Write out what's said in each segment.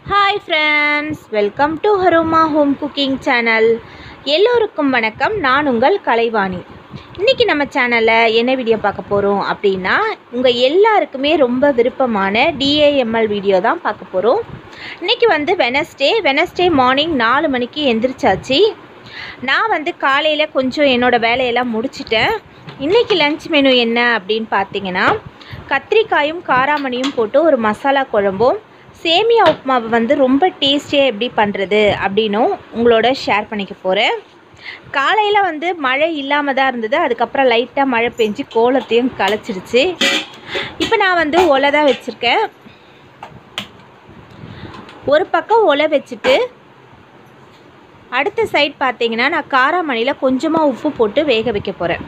hi friends welcome to Haroma home cooking channel எல்லோருக்கும் வணக்கம் நான் உங்கள் கலைவாணி இன்றைக்கி நம்ம சேனலில் என்ன வீடியோ பார்க்க போகிறோம் அப்படின்னா உங்கள் எல்லாருக்குமே ரொம்ப விருப்பமான டிஏஎம்எல் வீடியோ தான் பார்க்க போகிறோம் இன்றைக்கி வந்து வெனஸ்டே வெனஸ்டே மார்னிங் நாலு மணிக்கு எந்திரிச்சாச்சு நான் வந்து காலையில் கொஞ்சம் என்னோடய வேலையெல்லாம் முடிச்சிட்டேன் இன்றைக்கி லஞ்ச் மெனு என்ன அப்படின்னு பார்த்தீங்கன்னா கத்திரிக்காயும் காராமணியும் போட்டு ஒரு மசாலா குழம்பும் சேமியா உப்புமாவை வந்து ரொம்ப டேஸ்டியாக எப்படி பண்ணுறது அப்படின்னும் உங்களோட ஷேர் பண்ணிக்க போகிறேன் காலையில் வந்து மழை இல்லாமல் தான் இருந்தது அதுக்கப்புறம் லைட்டாக மழை பெஞ்சு கோலத்தையும் களைச்சிருச்சு இப்போ நான் வந்து ஒலை தான் வச்சுருக்கேன் ஒரு பக்கம் ஒலை வச்சுட்டு அடுத்த சைட் பார்த்தீங்கன்னா நான் காராமணியில் கொஞ்சமாக உப்பு போட்டு வேக வைக்க போகிறேன்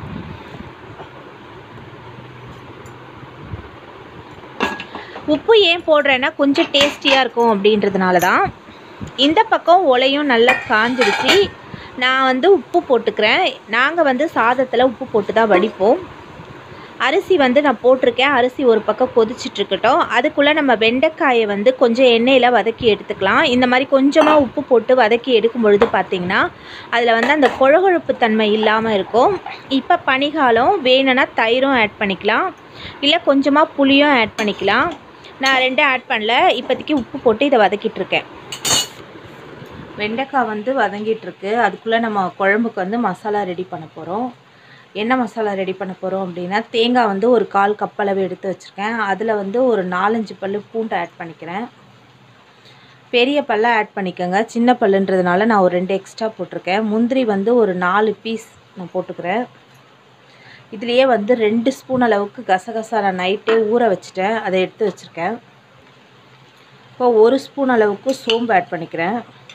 உப்பு ஏன் போடுறேன்னா கொஞ்சம் டேஸ்டியாக இருக்கும் அப்படின்றதுனால தான் இந்த பக்கம் ஒலையும் நல்லா காஞ்சிடுச்சு நான் வந்து உப்பு போட்டுக்கிறேன் நாங்கள் வந்து சாதத்தில் உப்பு போட்டு தான் வடிப்போம் அரிசி வந்து நான் போட்டிருக்கேன் அரிசி ஒரு பக்கம் கொதிச்சிட்ருக்கட்டும் அதுக்குள்ளே நம்ம வெண்டைக்காயை வந்து கொஞ்சம் எண்ணெயில் வதக்கி எடுத்துக்கலாம் இந்த மாதிரி கொஞ்சமாக உப்பு போட்டு வதக்கி எடுக்கும் பொழுது பார்த்திங்கன்னா அதில் வந்து அந்த கொழகொழுப்பு தன்மை இல்லாமல் இருக்கும் இப்போ பனிகாலம் வேணும்னா தயிரும் ஆட் பண்ணிக்கலாம் இல்லை கொஞ்சமாக புளியும் ஆட் பண்ணிக்கலாம் நான் ரெண்டும் ஆட் பண்ணல இப்போதைக்கு உப்பு போட்டு இதை வதக்கிட்டுருக்கேன் வெண்டைக்காய் வந்து வதங்கிட்டுருக்கு அதுக்குள்ளே நம்ம குழம்புக்கு வந்து மசாலா ரெடி பண்ண போகிறோம் என்ன மசாலா ரெடி பண்ண போகிறோம் அப்படின்னா தேங்காய் வந்து ஒரு கால் கப் அளவு எடுத்து வச்சுருக்கேன் அதில் வந்து ஒரு நாலஞ்சு பல் பூண்டு ஆட் பண்ணிக்கிறேன் பெரிய பல்ல ஆட் பண்ணிக்கோங்க சின்ன பல்லுன்றதுனால நான் ஒரு ரெண்டு எக்ஸ்ட்ரா போட்டிருக்கேன் முந்திரி வந்து ஒரு நாலு பீஸ் நான் போட்டுக்கிறேன் இதுலேயே வந்து ரெண்டு ஸ்பூன் அளவுக்கு கசகசா நான் நைட்டே ஊற வச்சுட்டேன் அதை எடுத்து வச்சுருக்கேன் இப்போ ஒரு ஸ்பூன் அளவுக்கு சோம்பு ஆட் பண்ணிக்கிறேன்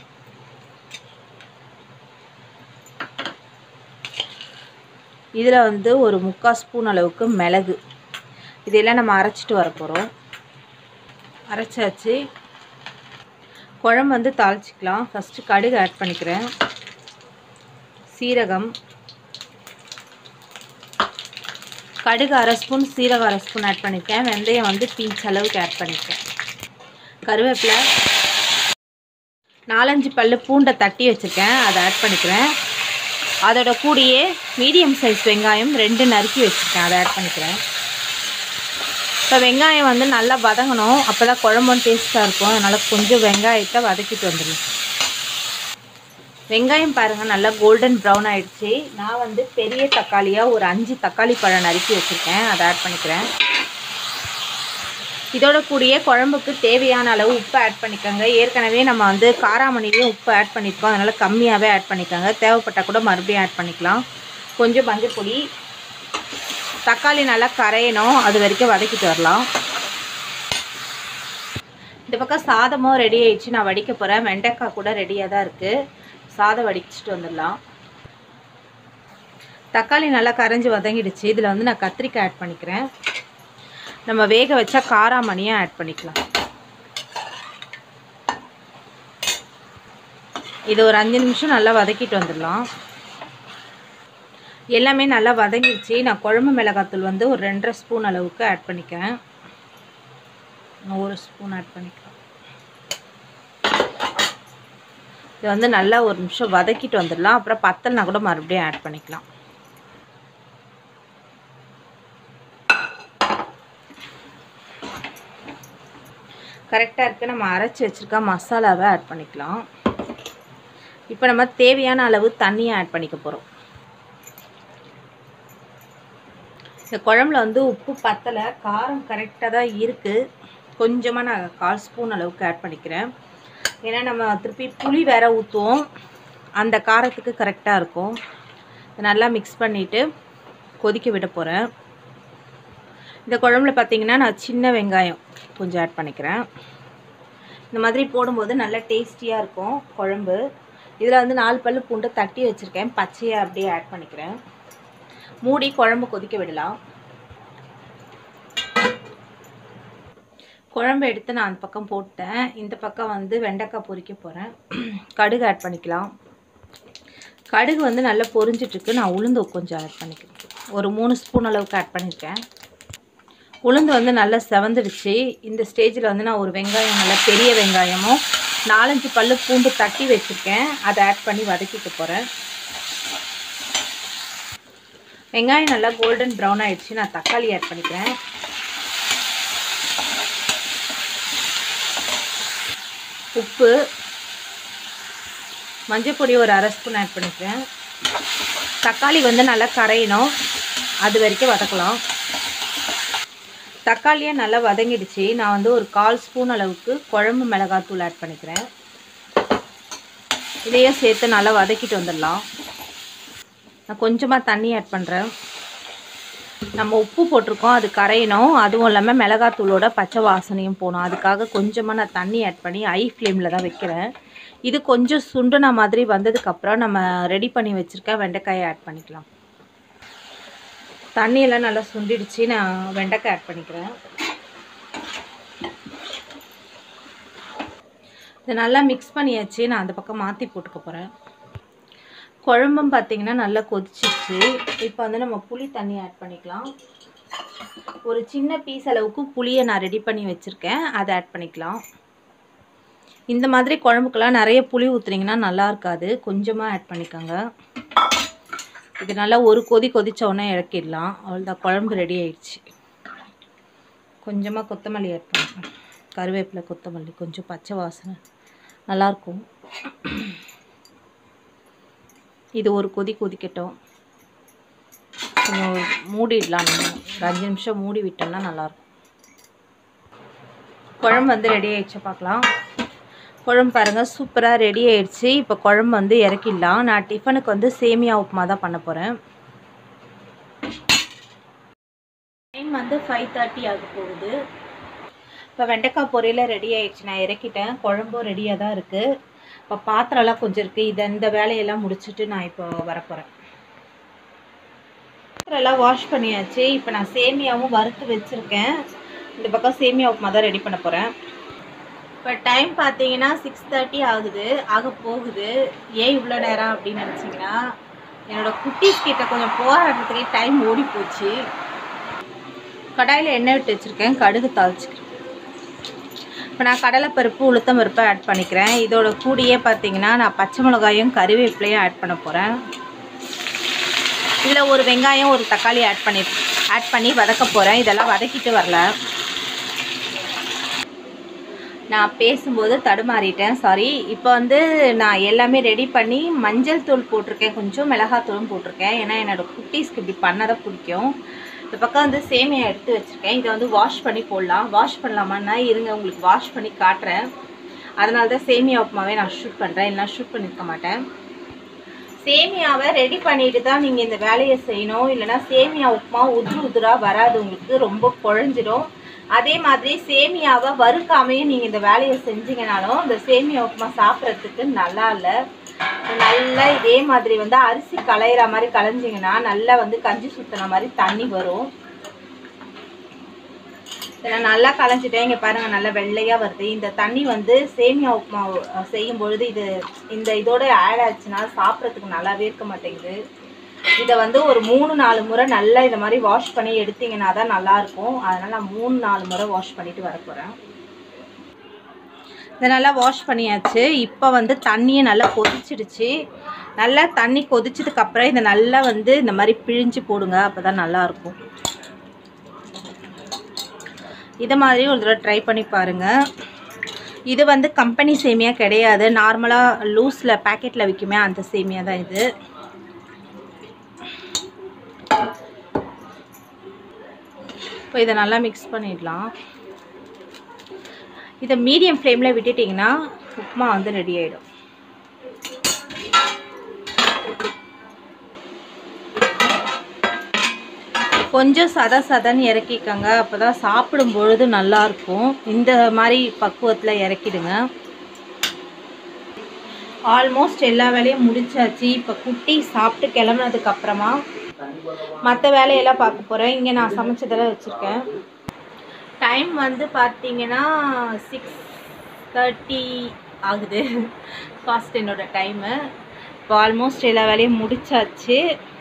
இதில் வந்து ஒரு முக்கால் ஸ்பூன் அளவுக்கு மிளகு இதெல்லாம் நம்ம அரைச்சிட்டு வர போகிறோம் அரைச்சாச்சு குழம்பு வந்து தாளிச்சிக்கலாம் ஃபஸ்ட்டு கடுகு ஆட் பண்ணிக்கிறேன் சீரகம் கடுகு அரை ஸ்பூன் சீரகம் அரை ஸ்பூன் ஆட் பண்ணியிருக்கேன் வெந்தயம் வந்து பீச் அளவுக்கு ஆட் பண்ணியிருக்கேன் கருவேப்பிலை நாலஞ்சு பல் பூண்டை தட்டி வச்சுருக்கேன் அதை ஆட் பண்ணிக்கிறேன் அதோட கூடியே மீடியம் சைஸ் வெங்காயம் ரெண்டு நறுக்கி வச்சுருக்கேன் அதை ஆட் பண்ணிக்கிறேன் இப்போ வெங்காயம் வந்து நல்லா வதங்கணும் அப்போ தான் குழம்பும் டேஸ்ட்டாக இருக்கும் அதனால் கொஞ்சம் வெங்காயத்தை வதக்கிட்டு வந்துடலாம் வெங்காயம் பாருங்கள் நல்லா கோல்டன் ப்ரௌன் ஆகிடுச்சு நான் வந்து பெரிய தக்காளியாக ஒரு அஞ்சு தக்காளி பழம் நறுக்கி வச்சுருக்கேன் அதை ஆட் பண்ணிக்கிறேன் இதோட கூடிய குழம்புக்கு தேவையான அளவு உப்பு ஆட் பண்ணிக்கோங்க ஏற்கனவே நம்ம வந்து காராமணிலையும் உப்பு ஆட் பண்ணியிருக்கோம் அதனால் கம்மியாகவே ஆட் பண்ணிக்கோங்க தேவைப்பட்டால் கூட மறுபடியும் ஆட் பண்ணிக்கலாம் கொஞ்சம் மஞ்சள் பொடி தக்காளி நல்லா கரையணும் அது வரைக்கும் வதக்கிட்டு வரலாம் இந்த பக்கம் சாதமும் ரெடி ஆயிடுச்சு நான் வடிக்க போகிறேன் வெண்டைக்காய் கூட ரெடியாக தான் இருக்குது சாதம் வடிச்சிட்டு வந்துடலாம் தக்காளி நல்லா கரைஞ்சி வதங்கிடுச்சு இதில் வந்து நான் கத்திரிக்காய் ஆட் பண்ணிக்கிறேன் நம்ம வேக வச்சா காராமணியை ஆட் பண்ணிக்கலாம் இது ஒரு அஞ்சு நிமிஷம் நல்லா வதக்கிட்டு வந்துடலாம் எல்லாமே நல்லா வதங்கிடுச்சு நான் குழம்பு மிளகாத்தூள் வந்து ஒரு ரெண்டரை ஸ்பூன் அளவுக்கு ஆட் பண்ணிக்கிறேன் ஒரு ஸ்பூன் ஆட் பண்ணிக்கலாம் இது வந்து நல்லா ஒரு நிமிஷம் வதக்கிட்டு வந்துடலாம் அப்புறம் பத்தல்னா கூட மறுபடியும் ஆட் பண்ணிக்கலாம் கரெக்டாக இருக்குது நம்ம அரைச்சி வச்சுருக்க மசாலாவை ஆட் பண்ணிக்கலாம் இப்போ நம்ம தேவையான அளவு தண்ணியை ஆட் பண்ணிக்க போகிறோம் இந்த குழம்புல வந்து உப்பு பத்தலை காரம் கரெக்டாக தான் இருக்குது கொஞ்சமாக நான் கால் ஸ்பூன் அளவுக்கு ஆட் பண்ணிக்கிறேன் ஏன்னா நம்ம திருப்பி புளி வேற ஊற்றுவோம் அந்த காரத்துக்கு கரெக்டாக இருக்கும் நல்லா மிக்ஸ் பண்ணிவிட்டு கொதிக்க விட போகிறேன் இந்த குழம்புல பார்த்தீங்கன்னா நான் சின்ன வெங்காயம் கொஞ்சம் ஆட் பண்ணிக்கிறேன் இந்த மாதிரி போடும்போது நல்லா டேஸ்டியாக இருக்கும் குழம்பு இதில் வந்து நாலு பல்லு பூண்டை தட்டி வச்சுருக்கேன் பச்சையாக அப்படியே ஆட் பண்ணிக்கிறேன் மூடி குழம்பு கொதிக்க விடலாம் குழம்பு எடுத்து நான் அந்த பக்கம் போட்டேன் இந்த பக்கம் வந்து வெண்டைக்காய் பொரிக்க போகிறேன் கடுகு ஆட் பண்ணிக்கலாம் கடுகு வந்து நல்லா பொரிஞ்சிட்ருக்கு நான் உளுந்து கொஞ்சம் ஆட் பண்ணிக்கிறேன் ஒரு மூணு ஸ்பூன் அளவுக்கு ஆட் பண்ணியிருக்கேன் உளுந்து வந்து நல்லா செவந்துடுச்சு இந்த ஸ்டேஜில் வந்து நான் ஒரு வெங்காயம் நல்லா பெரிய வெங்காயமும் நாலஞ்சு பல்லு பூண்டு தட்டி வச்சுருக்கேன் அதை ஆட் பண்ணி வதக்கிக்க போகிறேன் வெங்காயம் நல்லா கோல்டன் ப்ரௌன் ஆயிடுச்சு நான் தக்காளி ஆட் பண்ணிக்கிறேன் உப்பு மஞ்சள் பொடி ஒரு அரை ஸ்பூன் ஆட் பண்ணிக்கிறேன் தக்காளி வந்து நல்லா கரையணும் அது வரைக்கும் வதக்கலாம் தக்காளியே நல்லா வதங்கிடுச்சு நான் வந்து ஒரு கால் ஸ்பூன் அளவுக்கு குழம்பு மிளகாத்தூள் ஆட் பண்ணிக்கிறேன் இதையே சேர்த்து நல்லா வதக்கிட்டு வந்துடலாம் நான் கொஞ்சமாக தண்ணி ஆட் பண்ணுறேன் நம்ம உப்பு போட்டிருக்கோம் அது கரையணும் அதுவும் இல்லாமல் மிளகாத்தூளோட பச்சை வாசனையும் போகணும் அதுக்காக கொஞ்சமாக நான் தண்ணி ஆட் பண்ணி ஐ ஃப்ளேமில் தான் வைக்கிறேன் இது கொஞ்சம் சுண்டுன மாதிரி வந்ததுக்கப்புறம் நம்ம ரெடி பண்ணி வச்சுருக்க வெண்டைக்காயை ஆட் பண்ணிக்கலாம் தண்ணியெல்லாம் நல்லா சுண்டிடுச்சு நான் வெண்டைக்காய் ஆட் பண்ணிக்கிறேன் இதை நல்லா மிக்ஸ் பண்ணியாச்சு நான் அந்த பக்கம் மாற்றி போட்டுக்க போகிறேன் குழம்பும் பார்த்தீங்கன்னா நல்லா கொதிச்சிச்சு இப்போ வந்து நம்ம புளி தண்ணி ஆட் பண்ணிக்கலாம் ஒரு சின்ன பீஸ் அளவுக்கு புளியை நான் ரெடி பண்ணி வச்சுருக்கேன் அதை ஆட் பண்ணிக்கலாம் இந்த மாதிரி குழம்புக்கெல்லாம் நிறைய புளி ஊற்றுனீங்கன்னா நல்லா இருக்காது கொஞ்சமாக ஆட் பண்ணிக்கோங்க இது நல்லா ஒரு கொதி கொதிச்ச உடனே இறக்கிடலாம் அவ்வளோதான் குழம்பு ரெடி ஆயிடுச்சு கொஞ்சமாக கொத்தமல்லி ஆட் பண்ணிக்கலாம் கருவேப்பிலை கொத்தமல்லி கொஞ்சம் பச்சை வாசனை நல்லாயிருக்கும் இது ஒரு கொதி கொதிக்கட்டும் கொஞ்சம் மூடிடலாம் நம்ம ஒரு அஞ்சு நிமிஷம் மூடி விட்டோம்னா நல்லாயிருக்கும் குழம்பு வந்து ரெடி ஆயிடுச்சு பார்க்கலாம் குழம்பு பாருங்கள் சூப்பராக ரெடி ஆயிடுச்சு இப்போ குழம்பு வந்து இறக்கிடலாம் நான் டிஃபனுக்கு வந்து சேமியா உப்புமா தான் பண்ண போகிறேன் டைம் வந்து ஃபைவ் தேர்ட்டி ஆக போகுது இப்போ வெண்டைக்காய் பொரியல ரெடி ஆயிடுச்சு நான் இறக்கிட்டேன் குழம்பும் ரெடியாக தான் இருக்குது இப்போ பாத்திரம்லாம் கொஞ்சம் இருக்குது இதை இந்த வேலையெல்லாம் முடிச்சுட்டு நான் இப்போ வரப்போகிறேன் பாத்திரம்லாம் வாஷ் பண்ணியாச்சு இப்போ நான் சேமியாவும் வறுத்து வச்சுருக்கேன் இந்த பக்கம் சேமியா உப்புமா தான் ரெடி பண்ண போகிறேன் இப்போ டைம் பார்த்தீங்கன்னா சிக்ஸ் தேர்ட்டி ஆகுது ஆக போகுது ஏன் இவ்வளோ நேரம் அப்படின்னு நினச்சிங்கன்னா என்னோடய குட்டீஸ் கிட்ட கொஞ்சம் போராடுறதுக்கே டைம் ஓடி போச்சு கடாயில் எண்ணெய் விட்டு வச்சுருக்கேன் கடுகு தாளிச்சுக்கிறேன் இப்போ நான் கடலைப்பருப்பு உளுத்தம் பருப்பு ஆட் பண்ணிக்கிறேன் இதோட கூடியே பார்த்தீங்கன்னா நான் பச்சை மிளகாயும் கருவேப்பிலையும் ஆட் பண்ண போகிறேன் இதில் ஒரு வெங்காயம் ஒரு தக்காளி ஆட் பண்ணி ஆட் பண்ணி வதக்க போகிறேன் இதெல்லாம் வதக்கிட்டு வரல நான் பேசும்போது தடுமாறிட்டேன் சாரி இப்போ வந்து நான் எல்லாமே ரெடி பண்ணி மஞ்சள் தூள் போட்டிருக்கேன் கொஞ்சம் மிளகாத்தூளும் போட்டிருக்கேன் ஏன்னா என்னோடய குட்டீஸ்க்கு இப்படி பண்ணதான் பிடிக்கும் இந்த பக்கம் வந்து சேமியா எடுத்து வச்சுருக்கேன் இதை வந்து வாஷ் பண்ணி போடலாம் வாஷ் பண்ணலாமான்னா இருங்க உங்களுக்கு வாஷ் பண்ணி காட்டுறேன் அதனால தான் சேமியா உப்புமாவே நான் ஷூட் பண்ணுறேன் இல்லைனா ஷூட் பண்ணியிருக்க மாட்டேன் சேமியாவை ரெடி பண்ணிட்டு தான் நீங்கள் இந்த வேலையை செய்யணும் இல்லைனா சேமியா உப்புமா உதிரு உதிராக வராது உங்களுக்கு ரொம்ப குழஞ்சிடும் அதே மாதிரி சேமியாவை வறுக்காமையும் நீங்கள் இந்த வேலையை செஞ்சீங்கனாலும் இந்த சேமியா உப்புமா சாப்பிட்றதுக்கு நல்லா இல்லை நல்லா இதே மாதிரி வந்து அரிசி களையிற மாதிரி களைஞ்சிங்கன்னா நல்லா வந்து கஞ்சி சுத்தின மாதிரி தண்ணி வரும் நான் நல்லா களைஞ்சிட்டேன் இங்கே பாருங்கள் நல்லா வெள்ளையாக வருது இந்த தண்ணி வந்து சேமியா உப்புமா அஹ், செய்யும் பொழுது இது இந்த இதோட ஆட் ஆச்சுன்னா சாப்பிட்றதுக்கு நல்லாவே இருக்க மாட்டேங்குது இதை வந்து ஒரு மூணு நாலு முறை நல்லா இதை மாதிரி வாஷ் பண்ணி எடுத்தீங்கன்னா தான் நல்லாயிருக்கும் அதனால் நான் மூணு நாலு முறை வாஷ் பண்ணிட்டு வர போகிறேன் இதை நல்லா வாஷ் பண்ணியாச்சு இப்போ வந்து தண்ணியை நல்லா கொதிச்சிடுச்சு நல்லா தண்ணி கொதிச்சதுக்கப்புறம் இதை நல்லா வந்து இந்த மாதிரி பிழிஞ்சு போடுங்க அப்போ தான் நல்லாயிருக்கும் இதை மாதிரி ஒரு தடவை ட்ரை பண்ணி பாருங்கள் இது வந்து கம்பெனி சேமியா கிடையாது நார்மலாக லூஸில் பேக்கெட்டில் விற்குமே அந்த சேமியா தான் இது இப்போ இதை நல்லா மிக்ஸ் பண்ணிடலாம் இதை மீடியம் ஃப்ளேமில் விட்டுட்டிங்கன்னா உப்புமா வந்து ரெடி ஆகிடும் கொஞ்சம் சத சதன்னு இறக்கிக்கங்க அப்போ தான் சாப்பிடும் பொழுது நல்லாயிருக்கும் இந்த மாதிரி பக்குவத்தில் இறக்கிடுங்க ஆல்மோஸ்ட் எல்லா வேலையும் முடிச்சாச்சு இப்போ குட்டி சாப்பிட்டு கிளம்புனதுக்கு அப்புறமா மற்ற வேலையெல்லாம் பார்க்க போகிறேன் இங்கே நான் சமைச்சதெல்லாம் வச்சுருக்கேன் டைம் வந்து பார்த்தீங்கன்னா சிக்ஸ் தேர்ட்டி ஆகுது ஃபாஸ்ட் என்னோட டைமு இப்போ ஆல்மோஸ்ட் எல்லா வேலையும் முடிச்சாச்சு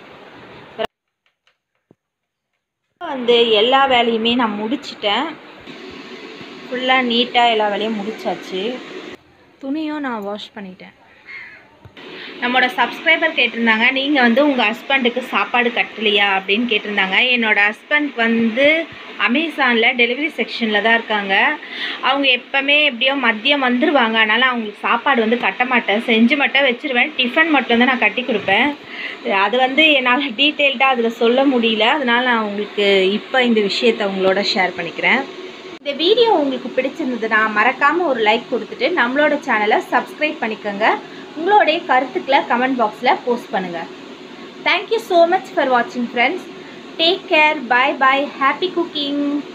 வந்து எல்லா வேலையுமே நான் முடிச்சிட்டேன் ஃபுல்லாக நீட்டாக எல்லா வேலையும் முடிச்சாச்சு துணியும் நான் வாஷ் பண்ணிட்டேன் நம்மளோட சப்ஸ்கிரைபர் கேட்டிருந்தாங்க நீங்கள் வந்து உங்கள் ஹஸ்பண்டுக்கு சாப்பாடு கட்டலையா அப்படின்னு கேட்டிருந்தாங்க என்னோட ஹஸ்பண்ட் வந்து அமேசானில் டெலிவரி செக்ஷனில் தான் இருக்காங்க அவங்க எப்போவுமே எப்படியோ மதியம் வந்துடுவாங்க அதனால் அவங்களுக்கு சாப்பாடு வந்து கட்ட மாட்டேன் செஞ்சு மட்டும் வச்சுருவேன் டிஃபன் மட்டும் தான் நான் கட்டி கொடுப்பேன் அது வந்து என்னால் டீட்டெயில்டாக அதில் சொல்ல முடியல அதனால் நான் உங்களுக்கு இப்போ இந்த விஷயத்தை உங்களோட ஷேர் பண்ணிக்கிறேன் இந்த வீடியோ உங்களுக்கு பிடிச்சிருந்ததுன்னா மறக்காமல் ஒரு லைக் கொடுத்துட்டு நம்மளோட சேனலை சப்ஸ்கிரைப் பண்ணிக்கோங்க உங்களுடைய கருத்துக்களை கமெண்ட் பாக்ஸில் போஸ்ட் பண்ணுங்கள் தேங்க்யூ ஸோ மச் ஃபார் வாட்சிங் friends take care bye bye happy cooking